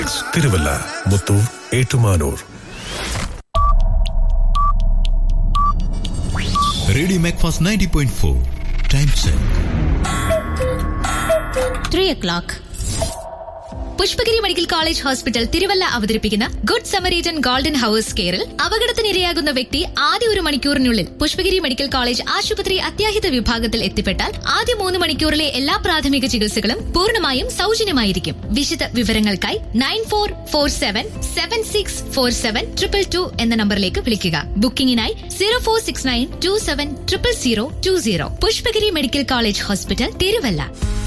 Thiruvalla Muthoor Ettumanoor radio Macfast ninety point four time check three o'clock Pushpagiri medical college hospital Thiruvalla അവതരിപ്പിക്കുന്ന good Samaritan golden hours കെയറിൽ അപകടത്തിനിരയാകുന്ന വ്യക്തി ആദ്യ ഒരു മണിക്കൂറിനുള്ളിൽ പുഷ്പഗിരി മെഡിക്കൽ കോളേജ് ആശുപത്രി അത്യാഹിത വിഭാഗത്തിൽ എത്തിപ്പെട്ടാൽ ആദ്യ മൂന്ന് മണിക്കൂറിലെ എല്ലാ പ്രാഥമിക ചികിത്സകളും പൂർണ്ണമായും സൗജന്യമായിരിക്കും വിശദ വിവരങ്ങൾക്കായി nine four four seven seven six four seven triple two എന്ന നമ്പറിലേക്ക് വിളിക്കുക ബുക്കിംഗിനായി zero four six nine two seven triple zero two zero Pushpagiri medical college hospital Thiruvalla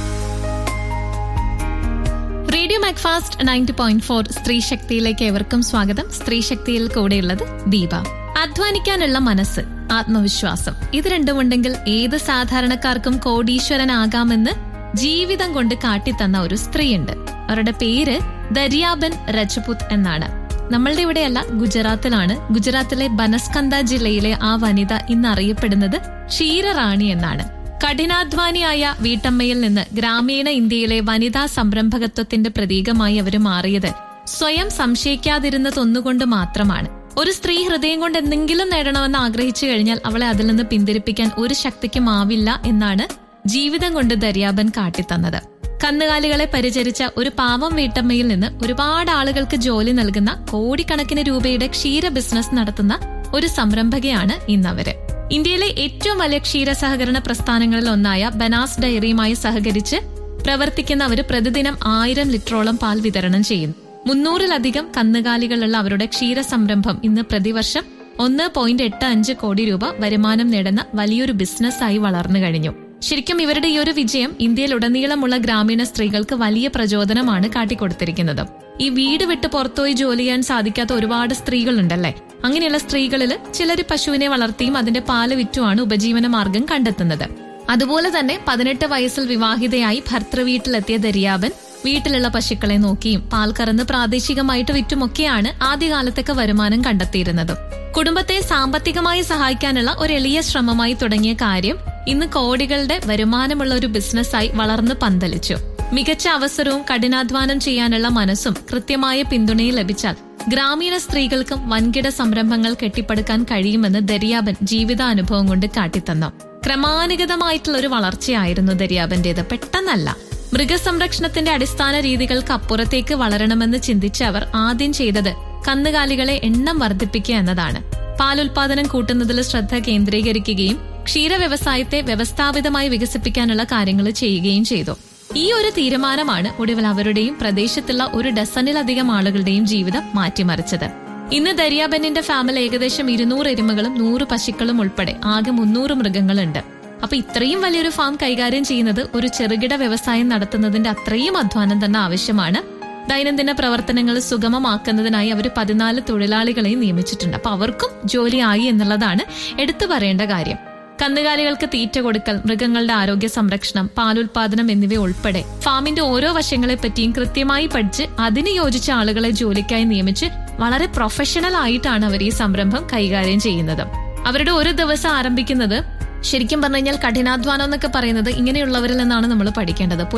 radio Macfast ninety point four സ്ത്രീ ശക്തിയിലേക്ക് ഏവർക്കും സ്വാഗതം സ്ത്രീ ശക്തിയിൽ കൂടെയുള്ളത് ദീപ അധ്വാനിക്കാനുള്ള മനസ്സ് ആത്മവിശ്വാസം ഇത് രണ്ടുമുണ്ടെങ്കിൽ ഏത് സാധാരണക്കാർക്കും കോടീശ്വരനാകാമെന്ന് ജീവിതം കൊണ്ട് കാട്ടിത്തന്ന ഒരു സ്ത്രീയുണ്ട് അവരുടെ പേര് ദരിയാബൻ രജപുത് എന്നാണ് നമ്മളുടെ ഇവിടെയല്ല ഗുജറാത്തിലാണ് ഗുജറാത്തിലെ ബനസ്കന്ദ ജില്ലയിലെ ആ വനിത ഇന്ന് അറിയപ്പെടുന്നത് ക്ഷീരറാണി എന്നാണ് കഠിനാധ്വാനിയായ വീട്ടമ്മയിൽ നിന്ന് ഗ്രാമീണ ഇന്ത്യയിലെ വനിതാ സംരംഭകത്വത്തിന്റെ പ്രതീകമായി അവർ മാറിയത് സ്വയം സംശയിക്കാതിരുന്നതൊന്നുകൊണ്ട് മാത്രമാണ് ഒരു സ്ത്രീ ഹൃദയം കൊണ്ട് എന്തെങ്കിലും നേടണമെന്ന് ആഗ്രഹിച്ചു കഴിഞ്ഞാൽ അവളെ അതിൽ നിന്ന് പിന്തിരിപ്പിക്കാൻ ഒരു ശക്തിക്കും ആവില്ല എന്നാണ് ജീവിതം കൊണ്ട് ദര്യാബൻ കാട്ടിത്തന്നത് കന്നുകാലികളെ പരിചരിച്ച ഒരു പാവം വീട്ടമ്മയിൽ നിന്ന് ഒരുപാട് ആളുകൾക്ക് ജോലി നൽകുന്ന കോടിക്കണക്കിന് രൂപയുടെ ക്ഷീര ബിസിനസ് നടത്തുന്ന ഒരു സംരംഭകയാണ് ഇന്നവര് ഇന്ത്യയിലെ ഏറ്റവും വലിയ ക്ഷീര സഹകരണ പ്രസ്ഥാനങ്ങളിൽ ഒന്നായ ബനാസ് ഡയറിയുമായി സഹകരിച്ച് പ്രവർത്തിക്കുന്ന അവർ പ്രതിദിനം ആയിരം ലിറ്ററോളം പാൽ വിതരണം ചെയ്യുന്നു മുന്നൂറിലധികം കന്നുകാലികളുള്ള അവരുടെ ക്ഷീര സംരംഭം ഇന്ന് പ്രതിവർഷം ഒന്ന് പോയിന്റ് എട്ട് അഞ്ച് കോടി രൂപ വരുമാനം നേടുന്ന വലിയൊരു ബിസിനസ്സായി വളർന്നു കഴിഞ്ഞു ശരിക്കും ഇവരുടെ ഈ ഒരു വിജയം ഇന്ത്യയിലുടനീളമുള്ള ഗ്രാമീണ സ്ത്രീകൾക്ക് വലിയ പ്രചോദനമാണ് കാട്ടിക്കൊടുത്തിരിക്കുന്നത് ഈ വീട് വിട്ട് പുറത്തുപോയി ജോലി ചെയ്യാൻ സാധിക്കാത്ത ഒരുപാട് സ്ത്രീകളുണ്ടല്ലേ അങ്ങനെയുള്ള സ്ത്രീകളിൽ ചിലർ പശുവിനെ വളർത്തിയും അതിന്റെ പാല് വിറ്റുമാണ് ഉപജീവന മാർഗം കണ്ടെത്തുന്നത് അതുപോലെ തന്നെ പതിനെട്ട് വയസ്സിൽ വിവാഹിതയായി ഭർത്തൃ വീട്ടിലെത്തിയ ദരിയാബൻ വീട്ടിലുള്ള പശുക്കളെ നോക്കിയും പാൽ കറന്ന് പ്രാദേശികമായിട്ട് വിറ്റുമൊക്കെയാണ് ആദ്യകാലത്തൊക്കെ വരുമാനം കണ്ടെത്തിയിരുന്നത് കുടുംബത്തെ സാമ്പത്തികമായി സഹായിക്കാനുള്ള ഒരു എളിയ ശ്രമമായി തുടങ്ങിയ കാര്യം ഇന്ന് കോടികളുടെ വരുമാനമുള്ള ഒരു ബിസിനസ്സായി വളർന്ന് പന്തലിച്ചു മികച്ച അവസരവും കഠിനാധ്വാനം ചെയ്യാനുള്ള മനസ്സും കൃത്യമായ പിന്തുണയും ലഭിച്ചാൽ ഗ്രാമീണ സ്ത്രീകൾക്കും വൻകിട സംരംഭങ്ങൾ കെട്ടിപ്പടുക്കാൻ കഴിയുമെന്ന് ദരിയാബൻ ജീവിതാനുഭവം കൊണ്ട് കാട്ടിത്തന്നു ക്രമാനുഗതമായിട്ടുള്ള ഒരു വളർച്ചയായിരുന്നു ദരിയാബന്റേത് പെട്ടെന്നല്ല മൃഗസംരക്ഷണത്തിന്റെ അടിസ്ഥാന രീതികൾക്ക് അപ്പുറത്തേക്ക് വളരണമെന്ന് ചിന്തിച്ച അവർ ആദ്യം ചെയ്തത് കന്നുകാലികളെ എണ്ണം വർദ്ധിപ്പിക്കുക എന്നതാണ് പാലുൽപാദനം കൂട്ടുന്നതിൽ ശ്രദ്ധ കേന്ദ്രീകരിക്കുകയും ക്ഷീര വ്യവസായത്തെ വ്യവസ്ഥാപിതമായി വികസിപ്പിക്കാനുള്ള കാര്യങ്ങൾ ചെയ്യുകയും ചെയ്തു ഈ ഒരു തീരുമാനമാണ് ഒടുവിൽ അവരുടെയും പ്രദേശത്തുള്ള ഒരു ഡസനിലധികം ആളുകളുടെയും ജീവിതം മാറ്റിമറിച്ചത് ഇന്ന് ദരിയാബെന്നിന്റെ ഫാമിൽ ഏകദേശം ഇരുന്നൂറ് എരുമകളും നൂറ് പശുക്കളും ഉൾപ്പെടെ ആകെ മുന്നൂറ് മൃഗങ്ങളുണ്ട് അപ്പൊ ഇത്രയും വലിയൊരു ഫാം കൈകാര്യം ചെയ്യുന്നത് ഒരു ചെറുകിട വ്യവസായം നടത്തുന്നതിന്റെ അത്രയും അധ്വാനം തന്നെ ആവശ്യമാണ് ദൈനംദിന പ്രവർത്തനങ്ങൾ സുഗമമാക്കുന്നതിനായി അവർ പതിനാല് തൊഴിലാളികളെയും നിയമിച്ചിട്ടുണ്ട് അപ്പൊ അവർക്കും ജോലിയായി എന്നുള്ളതാണ് എടുത്തു പറയേണ്ട കാര്യം കന്നുകാലികൾക്ക് തീറ്റ കൊടുക്കൽ മൃഗങ്ങളുടെ ആരോഗ്യ സംരക്ഷണം പാലുൽപാദനം എന്നിവ ഉൾപ്പെടെ ഫാമിന്റെ ഓരോ വശങ്ങളെ പറ്റിയും കൃത്യമായി പഠിച്ച് അതിന് യോജിച്ച ആളുകളെ ജോലിക്കായി നിയമിച്ച് വളരെ പ്രൊഫഷണൽ ആയിട്ടാണ് അവർ ഈ സംരംഭം കൈകാര്യം ചെയ്യുന്നത് അവരുടെ ഒരു ദിവസം ആരംഭിക്കുന്നത് ശരിക്കും പറഞ്ഞു കഴിഞ്ഞാൽ കഠിനാധ്വാനം എന്നൊക്കെ പറയുന്നത് ഇങ്ങനെയുള്ളവരിൽ നിന്നാണ് നമ്മൾ പഠിക്കേണ്ടത്